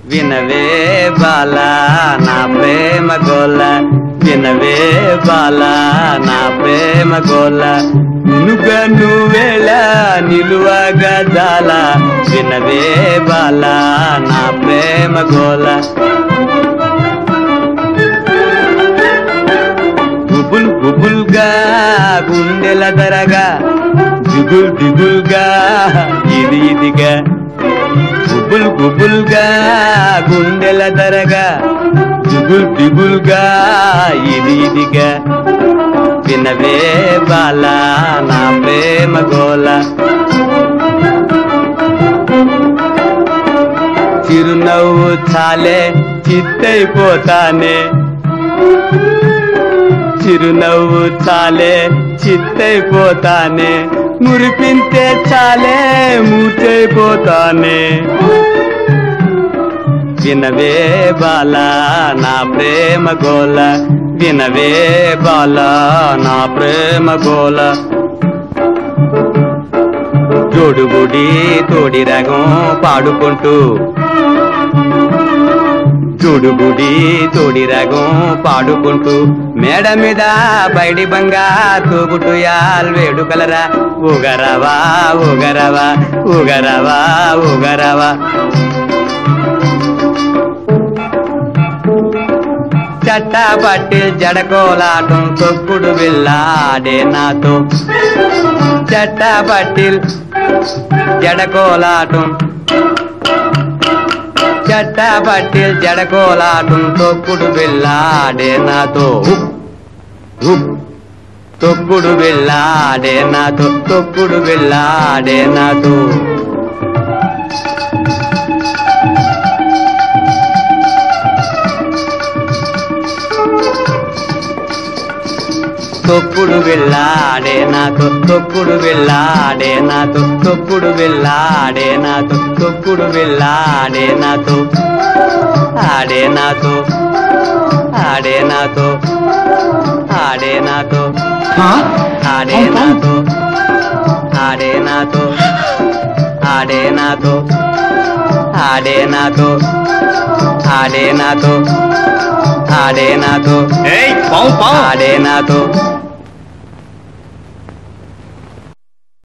వినవే బాల నా ప్రేమ గోల వినవే బాల నా ప్రేమ గోల నుగ నువ్వేళ నిలువగా జాల వినవే బాల నా ప్రేమ గోల గుబుల్ గుబుల్గా గుండెల ధరగా దిగుల్ దిగుల్గా ఇది ఇదిగా గుబుల్ గుబుల్గా గుండెల ధరగా దిగుల్ దిగుల్గా ఇది ఇదిగా వినవే బాల నా ప్రేమ గోల చిరునవ్వు చాలే చిత్తైపోతానే చిరునవ్వు చాలే చిత్తైపోతానే మురిపింతే చాలే మూటైపోతానే వినవే బాల నా ప్రేమ గోల వినవే బాల నా ప్రేమ గోల జోడుగుడి తోడి రగం పాడుకుంటూ చూడుగుడి తోడి రగం పాడుకుంటూ మేడ మీద బయడి బంగా తూగుటు యాల్ వేడుకలరా ఊగరవా ఊగరవా ఊగరవా ఊగరవా చట్టా పట్టి జడకోలాటం తొక్కుడు వెళ్ళాడే నాతో చట్టా పట్టిల్ జడకోలాటం చట్టా పట్టిల్ జడకోలాటం తొక్కుడు వెళ్ళాడే నాతో హుప్, హుప్. తొక్కుడు వెళ్ళాడే నాతో తొక్కుడు వెళ్ళాడే నాతో తొక్కుడు వెళ్ళాడే నాతో తొక్కుడు వెళ్ళాడే నాతో తొక్కుడు వెళ్ళాడే నాతో తొక్కుడు వెళ్ళాడే నాతో ఆడే నాతో ఆడే నాతో ఆడే నాతో ఆడే నాతో ఆడే నాతో ఆడే నాతో ఆడే నాతో ఆడే నాతో ఆడే నాతో ఏయ్ పావు పావు ఆడే నాతో